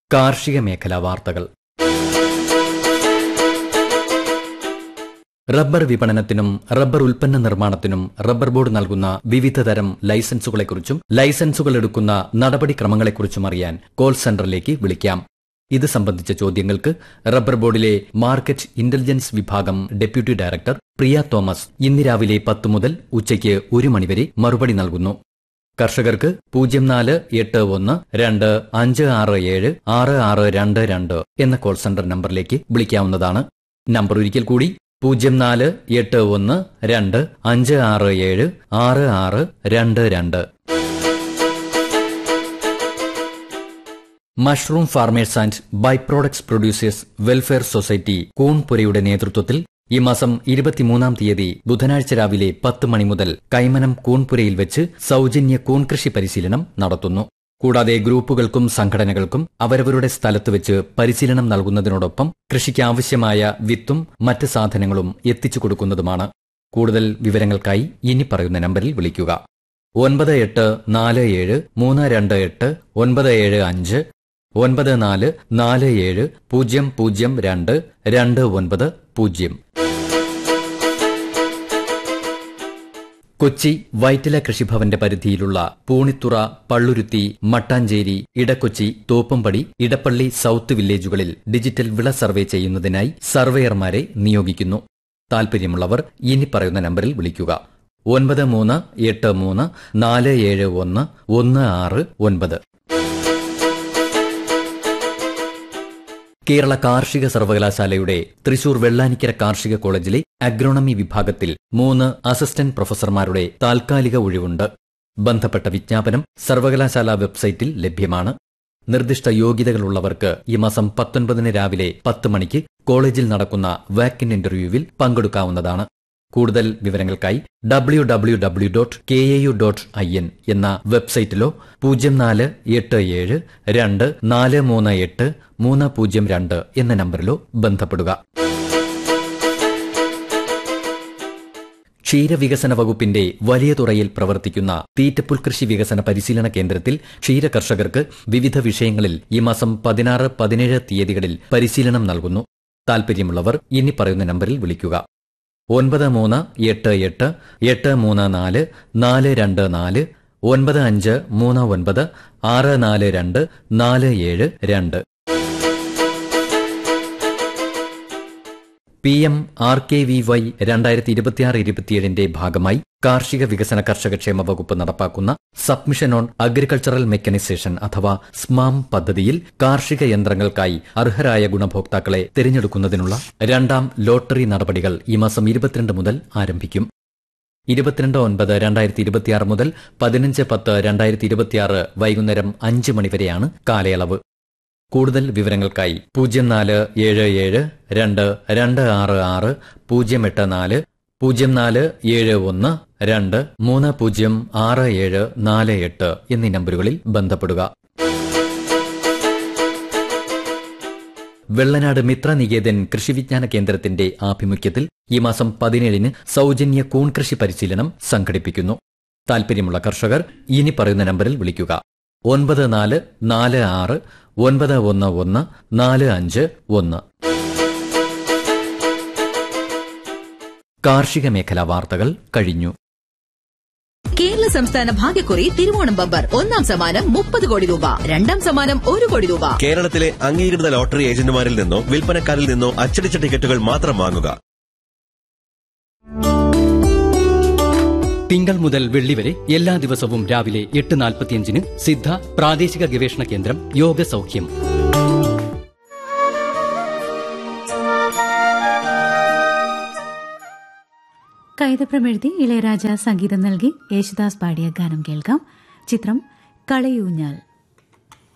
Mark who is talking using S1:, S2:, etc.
S1: കാർഷിക മേഖലാ വാർത്തകൾ റബ്ബർ വിപണനത്തിനും റബ്ബർ ഉൽപ്പന്ന നിർമ്മാണത്തിനും റബ്ബർ ബോർഡ് നൽകുന്ന വിവിധ തരം ലൈസൻസുകളെക്കുറിച്ചും ലൈസൻസുകൾ എടുക്കുന്ന നടപടിക്രമങ്ങളെക്കുറിച്ചും അറിയാൻ കോൾ സെന്ററിലേക്ക് വിളിക്കാം ഇത് സംബന്ധിച്ച ചോദ്യങ്ങൾക്ക് റബ്ബർ ബോർഡിലെ മാർക്കറ്റ് ഇന്റലിജൻസ് വിഭാഗം ഡെപ്യൂട്ടി ഡയറക്ടർ പ്രിയ തോമസ് ഇന്ന് രാവിലെ പത്ത് മുതൽ ഉച്ചയ്ക്ക് ഒരു മണിവരെ മറുപടി നൽകുന്നു കർഷകർക്ക് പൂജ്യം നാല് എട്ട് ഒന്ന് രണ്ട് അഞ്ച് ആറ് ഏഴ് ആറ് ആറ് രണ്ട് രണ്ട് എന്ന കോൾ സെന്റർ നമ്പറിലേക്ക് വിളിക്കാവുന്നതാണ് നമ്പർ ഒരിക്കൽ കൂടി പൂജ്യം നാല് എട്ട് ഒന്ന് രണ്ട് അഞ്ച് ആറ് ഏഴ് ആറ് ആറ് രണ്ട് രണ്ട് mushroom farmers and by products producers welfare society കൂൺപുരയുടെ നേതൃത്വത്തിൽ ഈ മാസം ഇരുപത്തിമൂന്നാം തീയതി ബുധനാഴ്ച രാവിലെ പത്ത് മണി മുതൽ കൈമനം കൂൺപുരയിൽ വെച്ച് സൗജന്യ കൂൺ കൃഷി പരിശീലനം നടത്തുന്നു കൂടാതെ ഗ്രൂപ്പുകൾക്കും സംഘടനകൾക്കും അവരവരുടെ സ്ഥലത്ത് വെച്ച് പരിശീലനം നൽകുന്നതിനോടൊപ്പം കൃഷിക്ക് ആവശ്യമായ വിത്തും മറ്റ് സാധനങ്ങളും എത്തിച്ചു കൊടുക്കുന്നതുമാണ് കൂടുതൽ വിവരങ്ങൾക്കായി ഇനി പറയുന്ന നമ്പറിൽ വിളിക്കുക ഒൻപത് എട്ട് നാല് ഏഴ് മൂന്ന് രണ്ട് എട്ട് ഒൻപത് ഏഴ് അഞ്ച് ഒൻപത് നാല് നാല് ഏഴ് പൂജ്യം പൂജ്യം രണ്ട് രണ്ട് ഒൻപത് പൂജ്യം കൊച്ചി വൈറ്റില കൃഷിഭവന്റെ പരിധിയിലുള്ള പൂണിത്തുറ പള്ളുരുത്തി മട്ടാഞ്ചേരി ഇടക്കൊച്ചി തോപ്പുംപടി ഇടപ്പള്ളി സൌത്ത് വില്ലേജുകളിൽ ഡിജിറ്റൽ വിള സർവേ ചെയ്യുന്നതിനായി സർവേയർമാരെ നിയോഗിക്കുന്നു താൽപര്യമുള്ളവർ ഇനി പറയുന്ന നമ്പറിൽ വിളിക്കുക ഒൻപത് മൂന്ന് എട്ട് മൂന്ന് നാല് ഏഴ് ഒന്ന് ഒന്ന് ആറ് ഒൻപത് കേരള കാർഷിക സർവകലാശാലയുടെ തൃശൂർ വെള്ളാനിക്കര കാർഷിക കോളേജിലെ അഗ്രോണമി വിഭാഗത്തിൽ മൂന്ന് അസിസ്റ്റന്റ് പ്രൊഫസർമാരുടെ താൽക്കാലിക ഒഴിവുണ്ട് ബന്ധപ്പെട്ട വിജ്ഞാപനം സർവകലാശാല വെബ്സൈറ്റിൽ ലഭ്യമാണ് നിർദ്ദിഷ്ട യോഗ്യതകളുള്ളവർക്ക് ഈ മാസം പത്തൊൻപതിന് രാവിലെ പത്ത് മണിക്ക് കോളേജിൽ നടക്കുന്ന വാക്കിൻ ഇന്റർവ്യൂവിൽ പങ്കെടുക്കാവുന്നതാണ് കൂടുതൽ വിവരങ്ങൾക്കായി W W W dot K A U dot I N എന്ന വെബ്സൈറ്റിലോ പൂജ്യം നാല് എട്ട് ഏഴ് രണ്ട് നാല് മൂന്ന് എട്ട് മൂന്ന് പൂജ്യം രണ്ട് എന്ന നമ്പറിലോ ബന്ധപ്പെടുക ക്ഷീരവികസന വകുപ്പിന്റെ വലിയ തുറയിൽ പ്രവർത്തിക്കുന്ന തീറ്റപ്പുൽ കൃഷി വികസന പരിശീലന കേന്ദ്രത്തിൽ ക്ഷീര കർഷകർക്ക് വിവിധ വിഷയങ്ങളിൽ ഈ മാസം പതിനാറ് പതിനേഴ് തീയതികളിൽ പരിശീലനം നൽകുന്നു താൽപര്യമുള്ളവർ ഇനി പറയുന്ന നമ്പറിൽ വിളിക്കുക ഒൻപത് മൂന്ന് എട്ട് എട്ട് എട്ട് മൂന്ന് നാല് നാല് രണ്ട് നാല് ഒൻപത് അഞ്ച് മൂന്ന് ഒൻപത് ആറ് നാല് രണ്ട് നാല് ഏഴ് രണ്ട് P M R K V Y രണ്ടായിരത്തി ഇരുപത്തിയാറ് ഇരുപത്തിയേഴിന്റെ ഭാഗമായി കാർഷിക വികസന കർഷകക്ഷേമ വകുപ്പ് നടപ്പാക്കുന്ന സബ്മിഷൻ ഓൺ അഗ്രികൾച്ചറൽ മെക്കനൈസേഷൻ അഥവാ സ്മാം പദ്ധതിയിൽ കാർഷിക യന്ത്രങ്ങൾക്കായി അർഹരായ ഗുണഭോക്താക്കളെ തിരഞ്ഞെടുക്കുന്നതിനുള്ള രണ്ടാം ലോട്ടറി നടപടികൾ ഈ മാസം ഇരുപത്തിരണ്ട് മുതൽ ആരംഭിക്കും ഇരുപത്തിരണ്ട് ഒൻപത് രണ്ടായിരത്തി ഇരുപത്തിയാറ് മുതൽ പതിനഞ്ച് പത്ത് രണ്ടായിരത്തി ഇരുപത്തിയാറ് വൈകുന്നേരം അഞ്ച് മണിവരെയാണ് കാലയളവ് കൂടുതൽ വിവരങ്ങൾക്കായി പൂജ്യം നാല് ഏഴ് ഏഴ് രണ്ട് രണ്ട് ആറ് ആറ് പൂജ്യം എട്ട് നാല് പൂജ്യം നാല് ഏഴ് ഒന്ന് രണ്ട് മൂന്ന് പൂജ്യം ആറ് ഏഴ് നാല് എട്ട് എന്നീ നമ്പറുകളിൽ ബന്ധപ്പെടുക വെള്ളനാട് മിത്ര നികേതൻ കൃഷിവിജ്ഞാന കേന്ദ്രത്തിന്റെ ആഭിമുഖ്യത്തിൽ ഈ മാസം പതിനേഴിന് സൗജന്യ കൂൺ കൃഷി പരിശീലനം സംഘടിപ്പിക്കുന്നു താൽപര്യമുള്ള കർഷകർ ഇനി പറയുന്ന നമ്പറിൽ വിളിക്കുക ഒൻപത് നാല് നാല് ആറ് ഒൻപത് ഒന്ന് ഒന്ന് നാല് അഞ്ച് ഒന്ന് കാർഷിക മേഖലാ വാർത്തകൾ കഴിഞ്ഞു
S2: കേരള സംസ്ഥാന ഭാഗ്യക്കുറി തിരുവോണം ബമ്പർ ഒന്നാം സമ്മാനം മുപ്പത് കോടി രൂപ രണ്ടാം സമ്മാനം ഒരു കോടി രൂപ
S3: കേരളത്തിലെ അംഗീകൃത ലോട്ടറി ഏജന്റുമാരിൽ നിന്നോ വിൽപ്പനക്കാരിൽ നിന്നോ അച്ചടിച്ച ടിക്കറ്റുകൾ മാത്രം വാങ്ങുക
S1: തിങ്കൾ മുതൽ വെള്ളി വരെ എല്ലാ ദിവസവും രാവിലെ എട്ട് നാൽപ്പത്തിയഞ്ചിന് സിദ്ധ പ്രാദേശിക ഗവേഷണ കേന്ദ്രം യോഗ സൗഖ്യം
S4: കൈതപ്രമെഴുതി ഇളയരാജ സംഗീതം നൽകി യേശുദാസ് പാടിയ ഗാനം കേൾക്കാം ചിത്രം കളയൂഞ്ഞാൽ